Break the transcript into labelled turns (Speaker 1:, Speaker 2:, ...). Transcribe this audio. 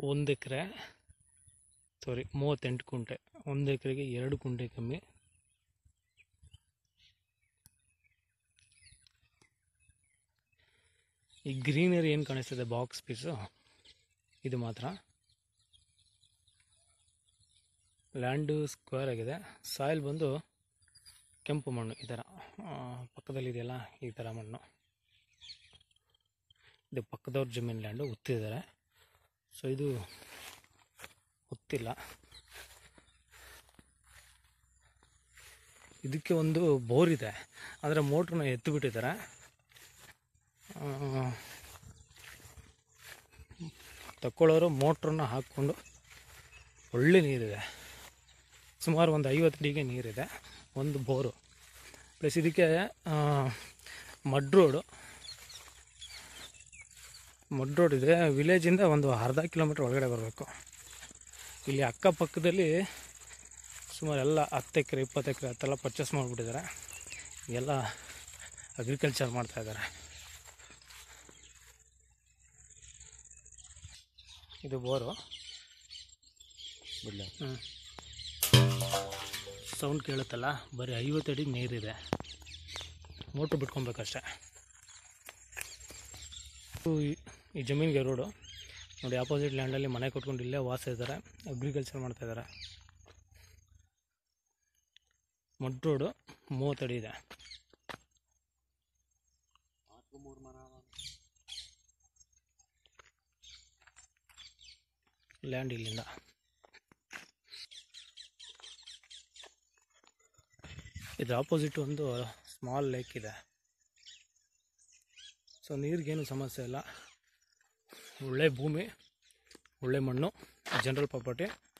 Speaker 1: ಒಂದು ಎಕರೆ ಸಾರಿ ಮೂವತ್ತೆಂಟು ಕುಂಟೆ ಒಂದು ಎಕರೆಗೆ ಎರಡು ಕುಂಟೆ ಕಮ್ಮಿ ಈ ಗ್ರೀನರಿ ಏನು ಕಾಣಿಸ್ತದೆ ಬಾಕ್ಸ್ ಪೀಸು ಇದು ಮಾತ್ರ ಲ್ಯಾಂಡು ಸ್ಕ್ವೇರ್ ಆಗಿದೆ ಸಾಯಿಲ್ ಬಂದು ಕೆಂಪು ಮಣ್ಣು ಈ ಥರ ಆ, ಪಕ್ಕದಲ್ಲಿ ಇದೆಯಲ್ಲ ಈ ಥರ ಮಣ್ಣು ಇದು ಪಕ್ಕದವ್ರ ಜಮೀನು ಲ್ಯಾಂಡು ಉತ್ತಿದ್ದಾರೆ ಸೊ ಇದು ಗೊತ್ತಿಲ್ಲ ಇದಕ್ಕೆ ಒಂದು ಬೋರ್ ಇದೆ ಆದರೆ ಮೋಟ್ರನ್ನ ಎತ್ತು ಬಿಟ್ಟಿದ್ದಾರೆ ಆ, ತಕ್ಕೊಳ್ಳೋರು ಮೋಟ್ರನ್ನ ಹಾಕ್ಕೊಂಡು ಒಳ್ಳೆ ನೀರಿದೆ ಸುಮಾರು ಒಂದು ಐವತ್ತು ಅಡಿಗೆ ನೀರಿದೆ ಒಂದು ಬೋರು ಪ್ಲಸ್ ಇದಕ್ಕೆ ಮಡ್ ರೋಡು ಮಡ್ ರೋಡ್ ಇದೆ ವಿಲೇಜಿಂದ ಒಂದು ಅರ್ಧ ಕಿಲೋಮೀಟ್ರ್ ಒಳಗಡೆ ಬರಬೇಕು ಇಲ್ಲಿ ಅಕ್ಕಪಕ್ಕದಲ್ಲಿ ಸುಮಾರು ಎಲ್ಲ ಹತ್ತು ಎಕರೆ ಇಪ್ಪತ್ತು ಎಕರೆ ಹತ್ತೆಲ್ಲ ಪರ್ಚೇಸ್ ಮಾಡಿಬಿಟ್ಟಿದ್ದಾರೆ ಎಲ್ಲ ಅಗ್ರಿಕಲ್ಚರ್ ಮಾಡ್ತಾಯಿದ್ದಾರೆ ಇದು ಬೋರು
Speaker 2: ಬಿಡ್ಲ
Speaker 1: ಹ್ಞೂ ಸೌಂಡ್ ಕೇಳುತ್ತಲ್ಲ ಬರೀ ಐವತ್ತು ಅಡಿ ನೀರಿದೆ ಮೋಟ್ರ್ ಬಿಟ್ಕೊಬೇಕಷ್ಟೆ ಇದು ಈ- ಈ ಜಮೀನಿಗೆ ರೋಡು ನೋಡಿ ಆಪೋಸಿಟ್ ಲ್ಯಾಂಡಲ್ಲಿ ಮನೆ ಕಟ್ಕೊಂಡು ಇಲ್ಲೇ ವಾಸ ಇದ್ದಾರೆ ಅಗ್ರಿಕಲ್ಚರ್ ಮಾಡ್ತಾ ಇದ್ದಾರೆ ಮಡ್ ರೋಡು ಮೂವತ್ತಡಿ ಇದೆ ಲ್ಯಾಂಡ್ ಇಲ್ಲಿಂದ ಇದ್ರ ಆಪೋಸಿಟ್ ಒಂದು ಸ್ಮಾಲ್ ಲೇಕ್ ಇದೆ ಸೊ ನೀರಿಗೇನು ಸಮಸ್ಯೆ ಇಲ್ಲ ಒಳ್ಳೆ ಭೂಮಿ ಒಳ್ಳೆ ಮಣ್ಣು ಜನರಲ್ ಪ್ರಾಪರ್ಟಿ